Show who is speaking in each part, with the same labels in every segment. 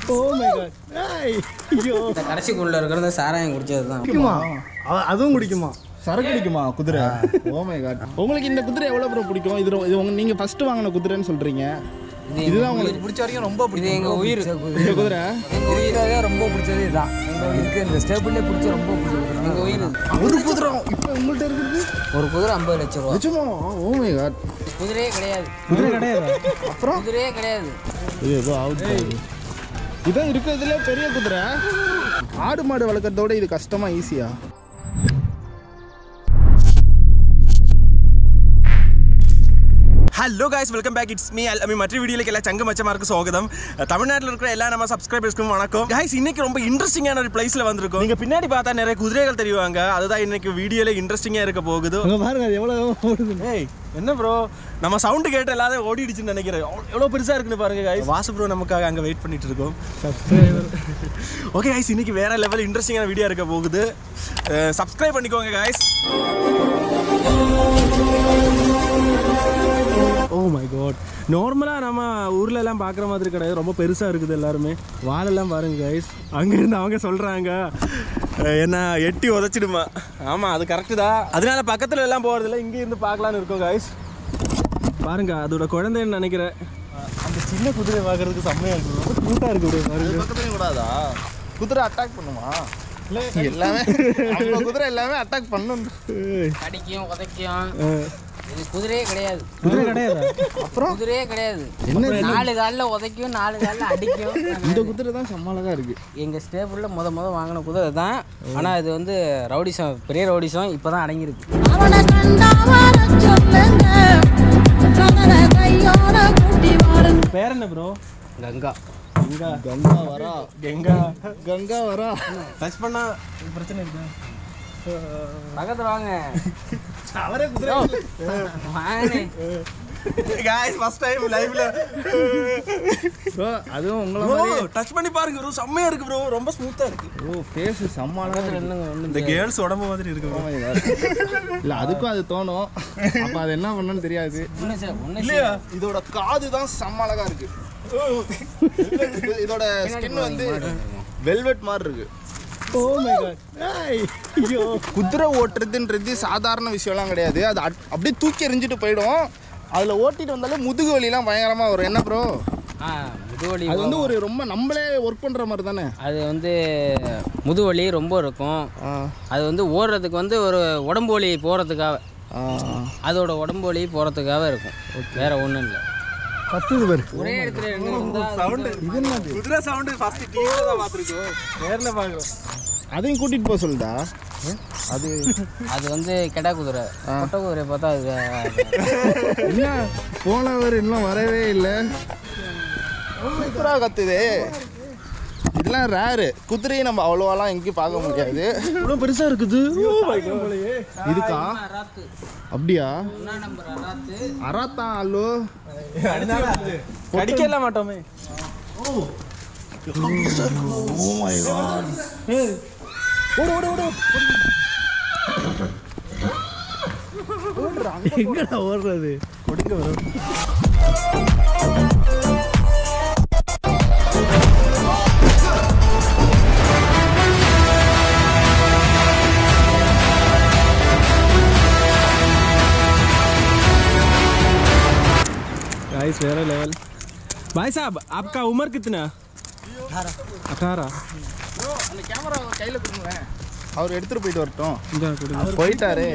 Speaker 1: O my God ஐயோ
Speaker 2: இந்த கடைசிக்குள்ள இருக்கிறது சாராயம் குடிச்சது தான்
Speaker 1: குடிக்குமா அ- அதுவும் குடிக்குமா
Speaker 3: சரக்கு அடிக்குமா குதிரை ஓ மை காட் உங்களுக்கு இந்த குதிரை எவ்வளோ ப்ரோ பிடிக்கும் இது ரொ- இது உங்க நீங்கள் ஃபர்ஸ்ட் வாங்கின குதிரைன்னு சொல்கிறீங்க இதுதான் உங்களுக்கு பிடிச்ச வரைக்கும் ரொம்ப
Speaker 2: இது எங்க உயிர்
Speaker 3: இந்த குதிரை
Speaker 4: இருக்கிறதே ரொம்ப பிடிச்சது இதுதான் எங்களுக்கு இந்த ஸ்டேபிளே பிடிச்ச ரொம்ப பிடிச்சது
Speaker 2: எங்க உயிர்
Speaker 3: ஒரு குதிரை இப்போ உங்கள்கிட்ட இருக்குது
Speaker 2: ஒரு குதிரை ஐம்பது லட்சம் ரூபா
Speaker 3: நிஜமா ஓ மை காட்
Speaker 2: குதிரையே கிடையாது
Speaker 1: குதிரை கிடையாது
Speaker 3: அப்புறம்
Speaker 2: குதிரையே கிடையாது
Speaker 3: இது ஏதோ ஆகுது இதான் இருக்கிறதுல பெரிய குதிரை ஆடு மாடு வளர்க்குறதோட இது கஷ்டமா ஈஸியா
Speaker 5: hello guys welcome back it's me Ammi മറ്റൊരു വീഡിയോയിലേക്ക് എല്ലാ ചങ്ക മച്ചമാർക്ക് സ്വാഗതம் தமிழ்நாட்டில் இருக்கிற எல்லா நம்ம சப்ஸ்கிரைபர்ஸ்க்கும் வணக்கம் guys இன்னைக்கு ரொம்ப இன்ட்ரெஸ்டிங்கான ஒரு பிளேஸ்ல வந்திருக்கோம் நீங்க பின்னாடி பார்த்தா நிறைய குதிரைகள் தெரியுவாங்க அதுதான் இன்னைக்கு வீடியோல இன்ட்ரெஸ்டிங்கா இருக்க போகுது
Speaker 1: அங்க பாருங்க அது எவ்வளவு ஓடுது
Speaker 5: ஏய் என்ன ப்ரோ நம்ம சவுண்டு கேட்டு எல்லாரும் ஓடிடுச்சுன்னு நினைக்கிறேன் எவ்வளவு- எவ்வளவு பெருசா இருக்குன்னு பாருங்க guys வாசு ப்ரோ நமக்காக அங்க வெயிட் பண்ணிட்டு இருக்கோம் ஓகே guys இன்னைக்கு வேற லெவல் இன்ட்ரெஸ்டிங்கான வீடியோ இருக்க போகுது சப்ஸ்கிரைப் பண்ணிக்கோங்க guys ஓ மை காட் நார்மலாக நம்ம ஊர்ல எல்லாம் பார்க்குற மாதிரி கிடையாது ரொம்ப பெருசாக இருக்குது எல்லாருமே வாலெல்லாம் பாருங்க கைஸ் அங்கேருந்து அவங்க சொல்கிறாங்க என்ன எட்டி உதச்சிடுமா ஆமாம் அது கரெக்டு தான் அதனால பக்கத்தில் எல்லாம் போகிறதில்ல இங்கே இருந்து பார்க்கலான்னு இருக்கோம் கைஸ் பாருங்க அதோட குழந்தைன்னு நினைக்கிறேன் அந்த சின்ன குதிரை பார்க்கறதுக்கு செம்மையாக இருக்குது ரொம்ப க்யூட்டாக இருக்குது பாருங்க
Speaker 3: பக்கத்துலயும் கூடாதா குதிரை அட்டாக் பண்ணுமா எல்லாமே நம்ம குதிரை எல்லாமே அட்டாக் பண்ணும்
Speaker 2: கடிக்கும் உதைக்கும் இது குதிரையே கிடையாது
Speaker 1: குதிரை கிடையாது
Speaker 3: அப்புறம்
Speaker 2: குதிரையே கிடையாது
Speaker 3: என்ன
Speaker 2: நாலு காலில் உதைக்கும் நாலு காலில் அடிக்கும்
Speaker 3: இந்த குதிரை தான் சமாளதா இருக்கு
Speaker 2: எங்கள் ஸ்டேபிளில் முத முத வாங்கின குதிரை தான் ஆனால் இது வந்து ரவுடிசம் பெரிய ரவுடிசம் இப்போ தான் அடங்கியிருக்கு
Speaker 6: அவனை கண்டா வரச் சொல்லுங்க கணவனை கையோட கூட்டி வாருங்க
Speaker 5: பேர் என்ன ப்ரோ
Speaker 2: கங்கா
Speaker 5: கங்கா
Speaker 3: கங்கா வரா
Speaker 5: கங்கா
Speaker 3: கங்கா வரா
Speaker 5: டச் பண்ணா பிரச்சனை இருக்கு
Speaker 2: பக்கத்தில் வாங்க
Speaker 5: அவரே குதிரை
Speaker 2: வாங்கண்ணே
Speaker 5: காய்ஸ் ஃபர்ஸ்ட் டைம் லைவ்ல
Speaker 3: ப்ரோ அதுவும் உங்களை
Speaker 5: ப்ரோ
Speaker 3: மாதிரி
Speaker 5: டச் பண்ணி பாருங்க ப்ரோ செம்மையா இருக்கு ப்ரோ ரொம்ப ஸ்மூத்தா இருக்கு
Speaker 3: ஓ ஃபேஸ் சமாளதா இருக்கு
Speaker 5: இந்த கேர்ள்ஸ் உடம்பு மாதிரி இருக்கு bro.
Speaker 3: இல்ல அதுக்கும் அது தோணும் அப்ப அது என்ன பண்ணணும்னு தெரியாது
Speaker 2: ஒன்று சார் ஒன்று
Speaker 5: இல்லையா
Speaker 3: இதோட காது தான் செம்ம அழகா இருக்கு இது- இதோட ஸ்கின் வந்து வெல்வெட் மாதிரி இருக்கு
Speaker 1: ஓ மை காட் ஐயோ
Speaker 3: குதிரை ஓட்டுறதுன்றது சாதாரண விஷயம்லாம் கிடையாது அது அட்- அப்படியே தூக்கி எறிஞ்சிட்டு போயிடும் அதுல ஓட்டிட்டு வந்தாலே முதுகு வலிலாம் பயங்கரமா வரும் என்ன ப்ரோ
Speaker 2: ஆ முதுவலி
Speaker 3: அது வந்து ஒரு ரொம்ப நம்மளே ஒர்க் பண்ற மாதிரி தானே
Speaker 2: அது வந்து முதுவலி ரொம்ப இருக்கும் அது வந்து ஓடுறதுக்கு வந்து ஒரு உடம்பு வலி போகிறதுக்காக அதோட உடம்பு வலி போகிறதுக்காக இருக்கும் வேற ஒன்றும் இல்லை
Speaker 1: பத்துது பேர்
Speaker 2: ஒரே இடத்துல ரெண்டு இருந்தா
Speaker 5: சவுண்ட் இது என்னது குதிரை சவுண்ட் ஃபர்ஸ்ட் டிவில தான் பாத்துருக்கோம் நேர்ல பாக்குறோம்
Speaker 3: அதையும் கூட்டிட்டு போக சொல்லுடா அது
Speaker 2: அது வந்து கெடா குதிரை கொட்டை குதிரையை பார்த்தா அது
Speaker 3: என்ன போனவர் இன்னும் வரவே இல்லை சூப்பராக கத்துது இதெல்லாம் ரேரு குதிரையை நம்ம அவ்வளோவாலாம் எங்கேயும் பார்க்க முடியாது
Speaker 5: இவ்வளவு பெருசா இருக்குது
Speaker 3: இதுக்கா
Speaker 2: அராத்து
Speaker 3: அப்படியா
Speaker 2: ஒன்றா நம்பர் அராத்து
Speaker 3: அராத்தான் அல்லோ
Speaker 5: கடிக்கல மாட்டோமே
Speaker 1: எங்கடா ஓடுறது
Speaker 5: கொடுங்க bro. गाइस वेरा लेवल भाई साहब आपका उम्र कितना अठारह
Speaker 3: அந்த கேமரா கையில் கொடுங்களேன் அவர் எடுத்துட்டு போயிட்டு வரட்டும்
Speaker 5: இந்தா கொடுங்க
Speaker 3: போயிட்டாரு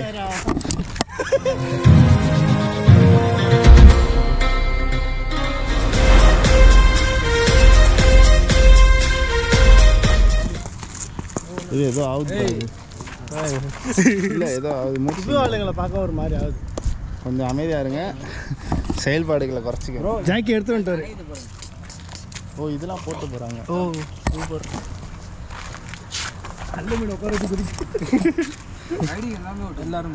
Speaker 3: இது ஏதோ ஆகுது இல்லை ஏதோ ஆகுது மூச்சு
Speaker 1: புது ஆளுங்களை பார்க்க ஒரு மாதிரி ஆகுது
Speaker 3: கொஞ்சம் அமைதியா இருங்க செயல்பாடுகளை குறைச்சிக்க
Speaker 1: ஜாக்கி எடுத்து வந்துட்டாரு
Speaker 3: ஓ இதெல்லாம் போட்டு போறாங்க
Speaker 1: ஓ சூப்பர் நல்ல மீன் உட்கார வச்சு குதிக்கு
Speaker 2: எல்லாரும்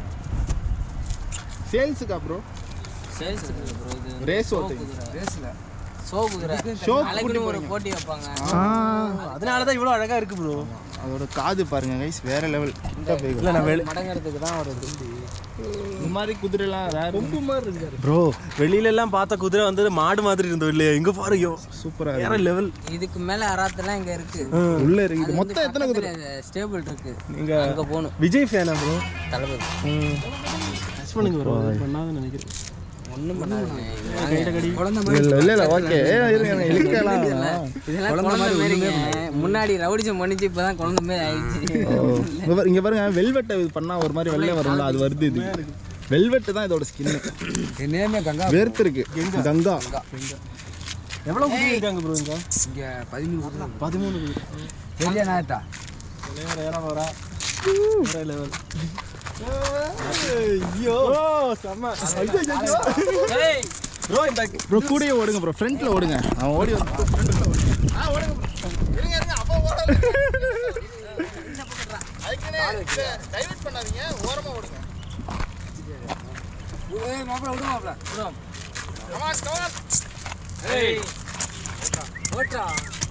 Speaker 3: சேல்ஸுக்கா ப்ரோ
Speaker 2: சேல்ஸ் இருக்குது ப்ரோ இது
Speaker 3: ரேஸ் ஓட்டு
Speaker 2: ரேஸில் ஷோ குதிரை
Speaker 3: Show
Speaker 2: நாளைக்குன்னு ஒரு போட்டி வைப்பாங்க
Speaker 5: அதனால தான் இவ்வளோ அழகா இருக்கு ப்ரோ
Speaker 3: அதோட காது பாருங்க கைஸ் வேற லெவல்
Speaker 5: இல்லை நான் வெளி
Speaker 2: மடங்கிறதுக்கு தான் ஒரு துண்டு
Speaker 3: இந்த மாதிரி குதிரைலாம் rare.
Speaker 1: கொம்பு மாதிரி இருக்காரு
Speaker 5: ப்ரோ வெளியில எல்லாம் பார்த்த குதிரை வந்து மாடு மாதிரி இருந்தோம் இல்லையா இங்க பாருங்க
Speaker 3: சூப்பரா
Speaker 5: வேற லெவல்
Speaker 2: இதுக்கு மேலே அராத்தெல்லாம் இங்கே இருக்கு
Speaker 3: உள்ள இருக்குது மொத்தம் எத்தனை குதிரை
Speaker 2: ஸ்டேபிள் இருக்கு
Speaker 5: நீங்க
Speaker 2: அங்கே போகணும்
Speaker 5: விஜய் ஃபேனா ப்ரோ
Speaker 2: தளபதி
Speaker 5: டச் பண்ணுங்க ப்ரோ பண்ணாதுன்னு நினைக்கிறேன்
Speaker 2: ஒன்றும் பண்ணாது
Speaker 3: இல்ல இல்ல இல்ல ஓகே இருங்க இழுக்கலாம்
Speaker 2: இதெல்லாம் குழந்தை மாரிங்க முன்னாடி ரவுடிசம் பண்ணிச்சு இப்பதான் குழந்தை மாதிரி ஆயிடுச்சு
Speaker 3: இங்க பாரு- இங்க பாருங்க வெல்வெட்டை இது பண்ணா ஒரு மாதிரி வெள்ளை வரும்ல அது வருது இது வெல்வெட்டு தான் இதோட ஸ்கின்
Speaker 4: என் நேமே கங்கா
Speaker 3: வேர்த்து இருக்கு கங்கா
Speaker 5: எவ்வளவு குதிரை இருக்காங்க ப்ரோ இங்க
Speaker 4: இங்கே பதிமூணு கொடுத்துருங்க
Speaker 5: பதிமூணு குதிரை
Speaker 4: பெரிய நாயத்தா
Speaker 5: வேற யாரா வரா வேற லெவல் ஐயோ செம்ம ப்ரோ இந்த
Speaker 3: ப்ரோ கூடயே ஓடுங்க ப்ரோ ஃப்ரண்ட்ல ஓடுங்க அவன் ஓடி வந்து ஃப்ரண்ட்ல ஓடுங்க ஆ ஓடுங்க bro. இருங்க இருங்க அப்பா ஓடல அதுக்குனே டைவர்ட் பண்ணாதீங்க ஓரமா ஓடுங்க
Speaker 4: மாப்பிள்ள விடு மாப்பிள்ள
Speaker 3: Come on, come on.
Speaker 4: ஓட்டா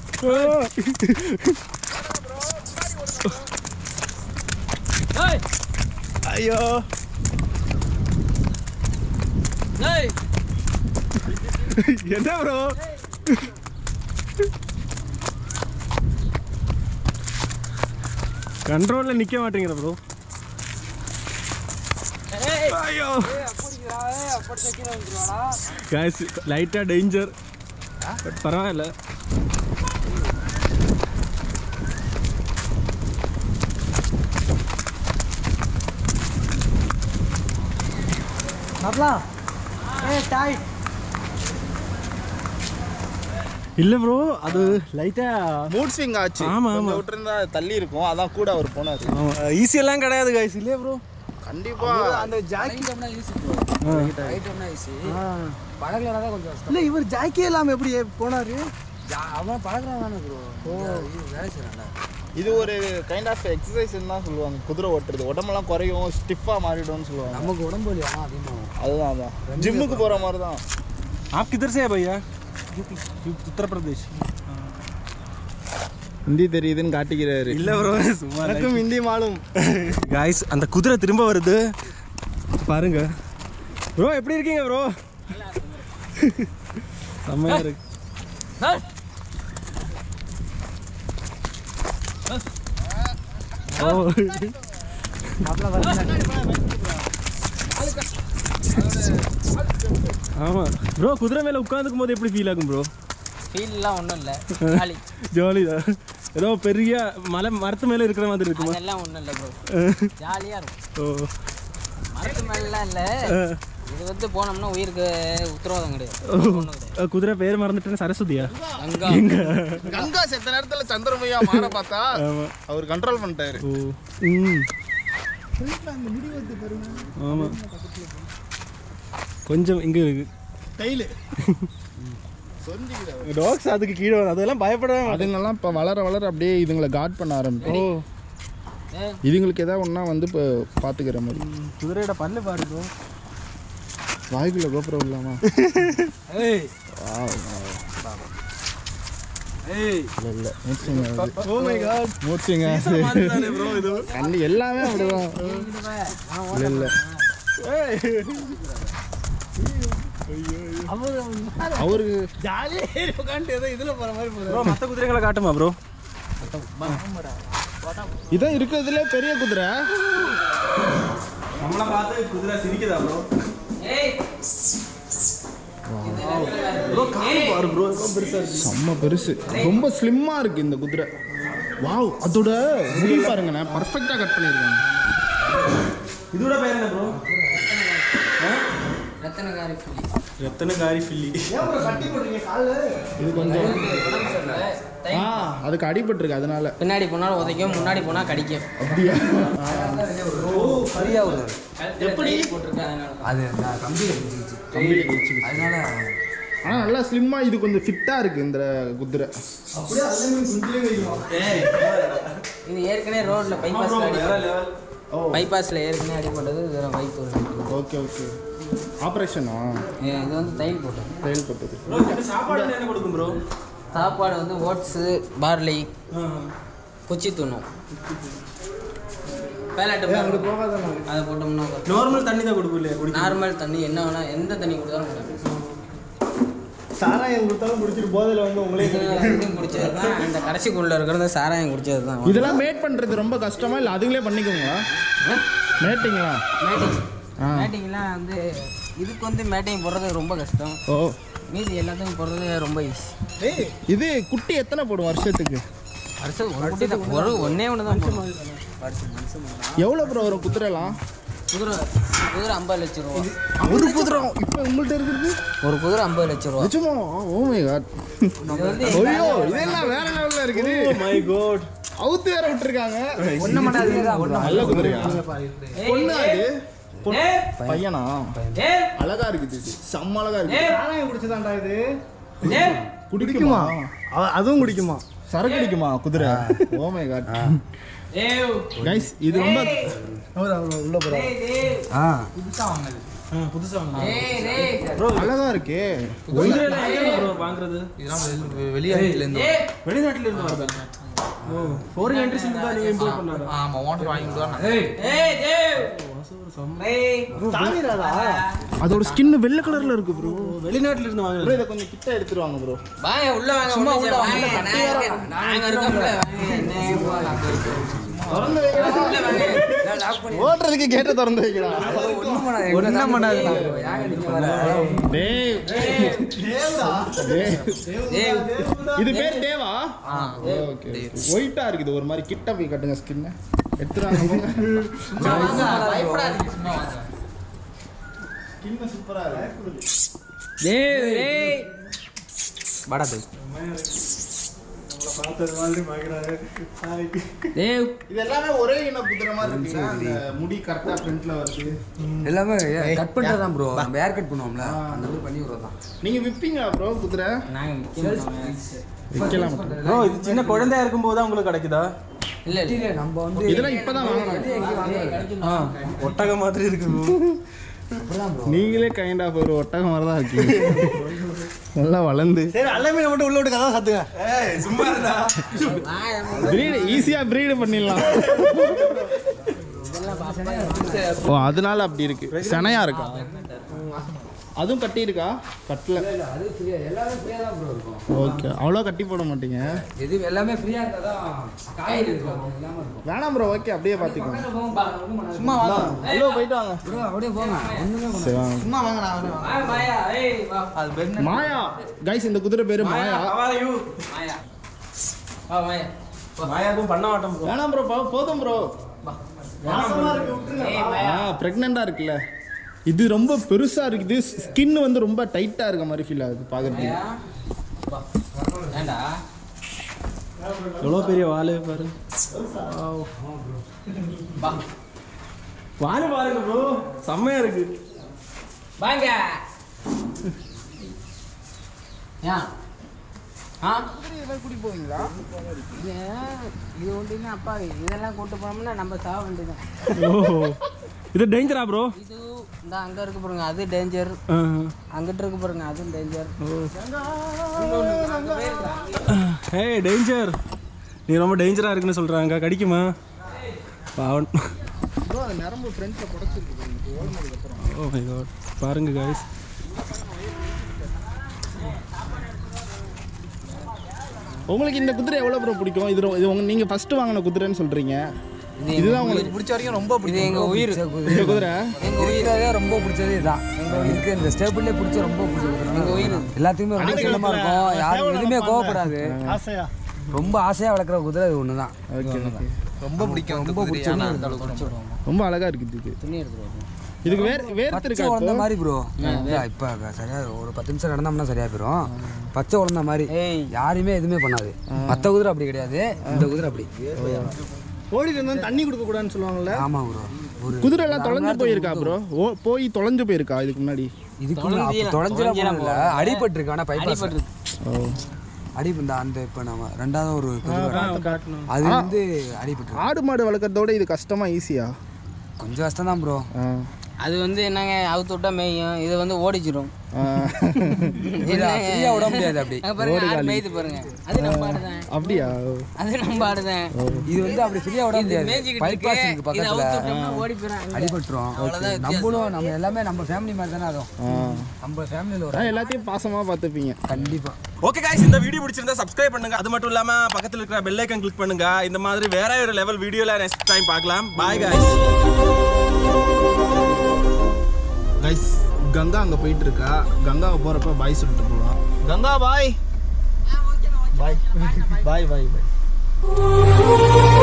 Speaker 5: ஐயோ என்ன ப்ரோ கண்ட்ரோல்ல நிக்க மாட்டேங்கிற ப்ரோ ஐயோ
Speaker 4: அப்படி சக்கீர வந்துருவாடா
Speaker 5: காய்ஸ் லைட்டா டேஞ்சர் பட் பரவாயில்ல
Speaker 4: மாப்பிளா ஏ டாய்
Speaker 5: இல்ல ப்ரோ அது லைட்டா
Speaker 3: மூட் ஸ்விங் ஆச்சு
Speaker 5: ஆமா, ஆமா.
Speaker 3: கொஞ்சம் விட்டுருந்தா தள்ளி இருக்கும் அதான் கூட அவர் போனாரு
Speaker 5: ஈஸியெல்லாம் கிடையாது காய்ஸ் இல்லையா ப்ரோ
Speaker 3: கண்டிப்பா
Speaker 4: அந்த ஜாக்கி ஈஸி ப்ரோ ரைட்டம்னா ஈஸி பழகலனா தான் கொஞ்சம் கஷ்டம்
Speaker 1: இல்ல இவர் ஜாக்கியே இல்லாம எப்படி போனாரு
Speaker 4: ஜா- அவன் பழகுறான் தானே ப்ரோ இது வேலை செய்யறான்ல
Speaker 3: இது ஒரு கைண்ட் ஆஃப் எக்ஸசைஸ் தான் சொல்லுவாங்க குதிரை ஓட்டுறது உடம்பெல்லாம் குறையும் ஸ்டிஃபா மாறிடும்னு சொல்லுவாங்க
Speaker 4: நமக்கு உடம்பு வலி ஆனால் அதிகமாகும்
Speaker 3: அதுதான் அதான் ஜிம்முக்கு போற மாதிரி தான்
Speaker 5: आप किधर से है भैया उत्तर प्रदेश
Speaker 3: ஹிந்தி தெரியுதுன்னு காட்டிக்கிறாரு
Speaker 5: இல்ல ப்ரோ சும்மா
Speaker 3: எனக்கும் ஹிந்தி மாலும்
Speaker 5: காய்ஸ் அந்த குதிரை திரும்ப வருது பாருங்க ப்ரோ எப்படி இருக்கீங்க ப்ரோ செம்மையா இருக்கு ஓ ஆமா ப்ரோ குதிரை மேல உட்காந்துக்கும் போது எப்படி ஃபீல் ஆகும் ப்ரோ
Speaker 2: ஃபீல்லாம் ஒன்றும் இல்லை ஜாலி
Speaker 5: ஜாலி தான் ஏதோ பெரிய மலை மரத்து மேல இருக்கிற மாதிரி இருக்குமா
Speaker 2: அதெல்லாம் ஒன்றும் இல்லை ப்ரோ ஜாலியாக இருக்கும்
Speaker 5: ஓ
Speaker 2: மரத்து மேலாம் இல்லை இது வந்து போனோம்னா உயிருக்கு உத்தரவாதம் கிடையாது ஒண்ணும் கிடையாது.
Speaker 5: அஹ் குதிரை பேர் மறந்துட்டேன் சரஸ்வதியா
Speaker 2: அங்க
Speaker 3: கங்கா செத்த நேரத்துல சந்திரமையா மாற பார்த்தா அவர் கண்ட்ரோல் பண்ணிட்டாரு
Speaker 5: ஓ ம் ஆமா கொஞ்சம் இங்க இருக்கு
Speaker 3: கையில
Speaker 5: டாக்ஸ் அதுக்கு கீழே வரும் அதெல்லாம் பயப்படாம
Speaker 3: அதுங்கெல்லாம் இப்போ வளர வளர அப்படியே இதுங்களை காட் பண்ண ஆரம்பிக்கும்
Speaker 5: ஓ
Speaker 3: இதுங்களுக்கு ஏதாவது ஒன்றா வந்து இப்போ பார்த்துக்கிற மாதிரி
Speaker 5: குதிரையோட பல்லு பாருங்க
Speaker 3: வாய்க்குள்ள கோபுரம் இல்லாமா
Speaker 4: ஏய் ஏய்
Speaker 3: இல்லை இல்லை மூச்சுங்க அது
Speaker 5: ஓ மை காட்
Speaker 3: மூச்சுங்க
Speaker 5: ப்ரோ இது
Speaker 3: கண்டி எல்லாமே அப்படிதான் இல்லை இல்லை அவருக்கு
Speaker 1: ஜாலியாக உட்காந்து ஏதோ இதுல போற மாதிரி போகுது
Speaker 5: ப்ரோ மற்ற குதிரைகளை காட்டுமா ப்ரோ
Speaker 3: இதான் இருக்கிறதுல பெரிய குதிரை
Speaker 5: நம்மளை பார்த்து குதிரை சிரிக்குதா ப்ரோ ப்ரோ கால் பாரு ப்ரோ பெருசா இருக்கு
Speaker 3: செம்ம பெருசு ரொம்ப ஸ்லிம்மாக இருக்கு இந்த குதிரை வாவ் அதோட முடி பாருங்கண்ணே பர்ஃபெக்டாக கட் பண்ணியிருக்காங்க
Speaker 5: இதோட பேர் என்ன ப்ரோ
Speaker 2: ரத்தனகாரி புலி
Speaker 5: எத்தனை காரி ஃபில்லி
Speaker 3: இது கொஞ்சம் ஆ அதுக்கு அடிபட்டிருக்கு அதனால
Speaker 2: பின்னாடி போனாலும் உதைக்கும் முன்னாடி போனால் கடிக்கும்
Speaker 3: அப்படியா
Speaker 4: சரியா விடுறாரு
Speaker 2: எப்படி போட்டிருக்கேன் அதனால
Speaker 4: அது நான் கம்பியில் பிடிச்சிச்சு
Speaker 3: கம்பியில கிழிச்சு
Speaker 4: அதனால
Speaker 3: ஆனால் நல்லா ஸ்லிம்மாக இது கொஞ்சம் ஃபிட்டாக இருக்குது இந்த குதிரை
Speaker 2: இது ஏற்கனவே ரோட்ல பைபாஸ்ல அடி பைபாஸ்ல ஏற்கனவே அடிபட்டது இதில் பைக் ஒரு
Speaker 3: ஓகே ஓகே ஆப்ரேஷனா
Speaker 2: இது வந்து தையல் போட்டது
Speaker 3: செயல்பட்டது
Speaker 5: சாப்பாடு என்ன கொடுக்கும் ப்ரோ
Speaker 2: சாப்பாடு வந்து ஓட்ஸு பார்லி குச்சி துணும் பேலட்டு அதை போட்டோம்னா
Speaker 5: நார்மல் தண்ணி தான் கொடுக்கும் இல்லையா குடிக்க
Speaker 2: நார்மல் தண்ணி என்ன வேணா எந்த தண்ணி கொடுத்தாலும் குடிக்கலாம்.
Speaker 5: சாராயம் கொடுத்தாலும் குடிச்சிட்டு போதையில வந்து உங்களே
Speaker 2: இதுவும் குடிச்சது தான் அந்த கடைசிக்குள்ள இருக்கிறது சாராயம் குடிச்சது தான்
Speaker 3: இதெல்லாம் மேட் பண்ணுறது ரொம்ப கஷ்டமா இல்லை அதுங்களே பண்ணிக்கோங்க மேட்டிங்களா
Speaker 2: மேட்டிங்
Speaker 3: ஆ.
Speaker 2: மேட்டிங்லாம் வந்து இதுக்கு வந்து மேட்டிங் போடுறது ரொம்ப கஷ்டம்
Speaker 3: ஓ
Speaker 2: மீதி எல்லாத்துக்கும் போடுறது ரொம்ப ஈஸி
Speaker 3: இது குட்டி எத்தனை போடும் வருஷத்துக்கு
Speaker 2: வருஷம் ஒரு குட்டி தான் ஒரு ஒன்றே ஒன்று தான் போடும்
Speaker 3: எவ்வளோ ப்ரோ வரும் குதிரைலாம்
Speaker 2: குதிரை குதிரை ஐம்பது லட்ச ரூபா
Speaker 3: ஒரு குதிரை இப்போ உங்கள்கிட்ட இருக்குது
Speaker 2: ஒரு குதிரை ஐம்பது லட்ச ரூபா
Speaker 3: நிஜமா ஓ மை காட்
Speaker 2: இது வந்து
Speaker 3: ஐயோ இதெல்லாம் வேற லெவல்ல இருக்குது
Speaker 5: மை காட்
Speaker 3: அவுத்து வேற விட்டுருக்காங்க
Speaker 4: ஒன்றும் பண்ணாது
Speaker 3: நல்ல குதிரையா பொண்ணு அது பொண்ணு- பையனா அழகா இருக்குது இது செம்ம அழகா இருக்கு
Speaker 1: சாராயம் குடிச்சதாண்டா இது
Speaker 3: குடிக்குமா
Speaker 1: அவ- அதுவும் குடிக்குமா
Speaker 3: சரக்கு அடிக்குமா குதிரை ஓ மை காட் கைஸ் இது ரொம்ப
Speaker 1: அவர் அவர் உள்ள போறா
Speaker 4: ஆ
Speaker 3: அழகா இருக்கே
Speaker 5: குதிரையில எங்க ப்ரோ வாங்குறது
Speaker 7: வெளியாட்டிலேருந்து
Speaker 5: வெளிநாட்டுல இருந்து வருதா ஓ ஃபாரின் கண்ட்ரிஸ் இருந்து தான் நீங்க இம்போர்ட் பண்ணாரு
Speaker 7: ஆமாம் ஓனர் வாங்கி விடுவாங்க
Speaker 3: அதோட ஸ்கின் வெள்ளை கலர்ல இருக்கு ப்ரோ
Speaker 5: வெளிநாட்டுல இருந்து வாங்குறது
Speaker 3: ப்ரோ இதை கொஞ்சம் கிட்ட எடுத்துருவாங்க ப்ரோ
Speaker 2: வாங்க உள்ள வாங்க சும்மா உள்ள வாங்க நாங்க நாங்க இருக்கோம்ல வாங்க என்ன போலாம்
Speaker 3: திறந்து வைக்கிறா
Speaker 2: உள்ள வாங்க நான் லாக் பண்ணி
Speaker 3: ஓட்டுறதுக்கு கேட்ட திறந்து வைக்கிறா
Speaker 4: ஒன்றும் பண்ணாது யாங்க நீங்கள் வர
Speaker 3: டேய் டேய்.
Speaker 2: ஏய்
Speaker 3: இது பேர் தேவா ஓகே ஒயிட்டா இருக்குது ஒரு மாதிரி கிட்ட போய் கட்டுங்க ஸ்கின்ன எடுத்துறாங்க
Speaker 7: பயப்படாதீங்க சும்மா வாங்க
Speaker 3: ஸ்கின் சூப்பரா இருக்கு
Speaker 2: டேய் டேய்
Speaker 4: வாடா போய்
Speaker 5: பார்த்தது மாதிரி வாங்குறாரு
Speaker 2: டேய்
Speaker 3: இது எல்லாமே ஒரே இன குதிரை மாதிரி இருக்கு அந்த முடி கரெக்டா ஃப்ரண்ட்ல வருது
Speaker 4: எல்லாமே கட் பண்ணிட்டு தான் ப்ரோ நம்ம ஹேர் கட் பண்ணுவோம்ல அந்த மாதிரி பண்ணி விடுறது தான்
Speaker 3: நீங்க விப்பீங்களா ப்ரோ குதிரை
Speaker 2: நாங்க முக்கியம்
Speaker 3: விக்கலாம்
Speaker 5: ப்ரோ இது சின்ன குழந்தையா இருக்கும்போது தான் உங்களுக்கு கிடைக்குதா
Speaker 2: இல்ல இல்ல
Speaker 4: நம்ம வந்து
Speaker 3: இதெல்லாம் இப்பதான் வாங்கணும்
Speaker 4: எங்கேயும் வாங்குறது
Speaker 5: ஆ ஒட்டகம் மாதிரி இருக்கு bro.
Speaker 3: நீங்களே கைண்ட் ஆஃப் ஒரு ஒட்டகம் மாதிரி தான் இருக்கீங்க நல்லா வளர்ந்து
Speaker 1: சரி எல்லாமே மட்டும் உள்ள விட்டு கதை சத்துங்க
Speaker 3: பிரீடு ஈஸியா பிரீடு பண்ணிடலாம் ஓ அதனால அப்படி இருக்கு செனையா இருக்கா அதுவும் கட்டி இருக்கா கட்டல
Speaker 4: அது ஃப்ரீயா எல்லாமே ஃப்ரீயாக தான் ப்ரோ இருக்கும்
Speaker 3: ஓகே அவ்வளோ கட்டி போட மாட்டீங்க
Speaker 4: எது எல்லாமே ஃப்ரீயாக இருந்தால் தான் காய்கறி இருக்கும் எல்லாமே இருக்கும்
Speaker 3: வேணாம் ப்ரோ ஓகே அப்படியே பார்த்துக்கோங்க
Speaker 7: சும்மா வாங்க
Speaker 3: ஹலோ போயிட்டு வாங்க
Speaker 4: ப்ரோ அப்படியே போங்க ஒன்றுமே பண்ண
Speaker 3: சரி வாங்க
Speaker 7: சும்மா வாங்க நான்
Speaker 2: வா மாயா ஏய் வா
Speaker 7: அது பெண்ணு
Speaker 3: மாயா கைஸ் இந்த குதிரை பேரு மாயா
Speaker 5: How are you?
Speaker 2: மாயா வா மாயா
Speaker 5: மாயாக்கும் பண்ண மாட்டோம் bro.
Speaker 3: வேணாம் ப்ரோ போதும் ப்ரோ
Speaker 2: ஏய் மாயா
Speaker 3: ஆ ப்ரெக்னெண்டா இருக்குல்ல இது ரொம்ப பெருசா இருக்குது ஸ்கின் வந்து ரொம்ப டைட்டா இருக்க மாதிரி ஃபீல் ஆகுது பார்க்கறதுக்கு
Speaker 2: மாயா வா ஏண்டா
Speaker 5: எவ்வளோ பெரிய வாலு பாரு
Speaker 2: வா
Speaker 5: வாலு பாருங்க ப்ரோ செம்மையா இருக்கு
Speaker 2: வாங்க ஏன் ஆ
Speaker 3: கூட்டி போவீங்களா
Speaker 2: இது இது ஒன்றுமே அப்பா இதெல்லாம் கூட்டு போனோம்னா நம்ம சாக வேண்டியதான்
Speaker 5: ஓ இது டேஞ்சரா ப்ரோ
Speaker 2: இது இந்த அங்கே இருக்கு பாருங்க அது டேஞ்சர் அங்கிட்டு இருக்கு பாருங்க அதுவும் டேஞ்சர்
Speaker 5: ஏய் டேஞ்சர் நீ ரொம்ப டேஞ்சரா இருக்குன்னு சொல்றாங்க கடிக்குமா பாவன்
Speaker 3: ப்ரோ அது நரம்பு ஃப்ரண்ட்ல புடச்சிருக்கு
Speaker 5: ஓ மை காட் பாருங்க guys
Speaker 3: உங்களுக்கு இந்த குதிரை எவ்வளோ ப்ரோ பிடிக்கும் இது ரொ- இது உங்க நீங்க ஃபர்ஸ்ட் வாங்கின குதிரைன்னு சொல்றீங்க இதுதான் உங்களுக்கு
Speaker 7: பிடிச்ச வரைக்கும் ரொம்ப
Speaker 2: இது எங்க உயிர்
Speaker 3: இந்த குதிரை
Speaker 4: இருக்கிறதே ரொம்ப பிடிச்சதே இதுதான் இருக்கு இந்த ஸ்டேபிள்லே பிடிச்ச ரொம்ப பிடிச்சது
Speaker 2: எங்க உயிர்
Speaker 4: எல்லாத்துக்குமே ரொம்ப செல்லமா இருக்கும் யாரும் எதுவுமே கோவப்படாது
Speaker 1: ஆசையா
Speaker 4: ரொம்ப ஆசையா வளர்க்குற குதிரை இது ஒன்று தான்
Speaker 3: ஓகே ஓகே
Speaker 7: ரொம்ப பிடிக்கும் ரொம்ப பிடிச்ச அந்த அளவுக்கு ரொம்ப
Speaker 3: ரொம்ப அழகா இருக்குது இது
Speaker 2: துணி எடுத்துருவோம்
Speaker 3: இதுக்கு வேர் வேர்த்து
Speaker 4: பச்சை
Speaker 3: இருக்கா
Speaker 4: உழந்த
Speaker 3: இப்போ
Speaker 4: மாதிரி ப்ரோ இப்போ சரியா ஒரு பத்து நிமிஷம் நடந்தோம்னா சரியா போயிடும் பச்சை உழந்த மாதிரி
Speaker 2: ஏய்
Speaker 4: யாரையுமே எதுவுமே பண்ணாது மற்ற குதிரை அப்படி கிடையாது இந்த குதிரை அப்படி
Speaker 1: ஓடிட்டு இருந்தா தண்ணி கொடுக்க கூடாதுன்னு சொல்லுவாங்கல்ல
Speaker 4: ஆமா ப்ரோ ஒரு
Speaker 3: குதிரை எல்லாம் தொலைஞ்சு போயிருக்கா ப்ரோ ஓ போய் தொலைஞ்சு போயிருக்கா இதுக்கு முன்னாடி
Speaker 4: இதுக்கு
Speaker 2: தொலைஞ்சிலாம்,
Speaker 4: தொலைஞ்சிலாம்
Speaker 2: தொலைஞ்சிலாம்
Speaker 4: போகல அடிபட்டு இருக்கு ஆனால் பைபாஸ்
Speaker 2: அடிபட்டு
Speaker 3: ஓ
Speaker 4: அடி இந்த அந்த இப்போ நம்ம ரெண்டாவது ஒரு குதிரை அது வந்து அடிபட்டு
Speaker 3: ஆடு மாடு வளர்க்குறதோட இது கஷ்டமா ஈஸியா
Speaker 4: கொஞ்சம் கஷ்டம் தான் ப்ரோ
Speaker 2: அது வந்து என்னங்க அவுத்து விட்டா மேயும் இது வந்து ஓடிச்சிரும்
Speaker 4: ஃப்ரீயாக விட முடியாது அப்படி
Speaker 2: அங்க பாருங்க ஆடு மேய்து பாருங்க அது நம்ம ஆடுதான்
Speaker 3: அப்படியா
Speaker 2: அது நம்ம ஆடுதான்
Speaker 4: இது வந்து அப்படி ஃப்ரீயாக விட முடியாது
Speaker 2: மேய்ச்சிக்கிட்டு
Speaker 4: பைபாஸ்
Speaker 2: இருக்கு
Speaker 4: இருக்கு
Speaker 2: இது அவுத்து
Speaker 4: பக்கத்தில்
Speaker 2: விட்டோம்னா ஓடி போயிடும் அங்க.
Speaker 4: அடிபட்டுரும்
Speaker 2: அவ்வளவுதான் வித்தியாசம்.
Speaker 4: நம்மளும் நம்ம எல்லாமே நம்ம ஃபேமிலி மாதிரி தானே அதுவும்
Speaker 3: ஆ.
Speaker 4: நம்ம ஃபேமிலியில் ஒரு
Speaker 3: ஆ, எல்லாத்தையும் பாசமா பார்த்துப்பீங்க
Speaker 4: கண்டிப்பாக
Speaker 5: ஓகே guys இந்த வீடியோ பிடிச்சிருந்தா சப்ஸ்கிரைப் பண்ணுங்க அது மட்டும் இல்லாம பக்கத்துல இருக்கிற பெல் ஐக்கன் கிளிக் பண்ணுங்க இந்த மாதிரி வேற ஒரு லெவல் வீடியோல நெக்ஸ்ட் டைம் பார்க்கலாம் பாய் guys
Speaker 3: கைஸ் கங்கா அங்க போயிட்டு இருக்கா கங்காவை போறப்ப பாய் சொல்லிட்டு போலாம் கங்கா பாய் பாய் பாய் பாய் பாய்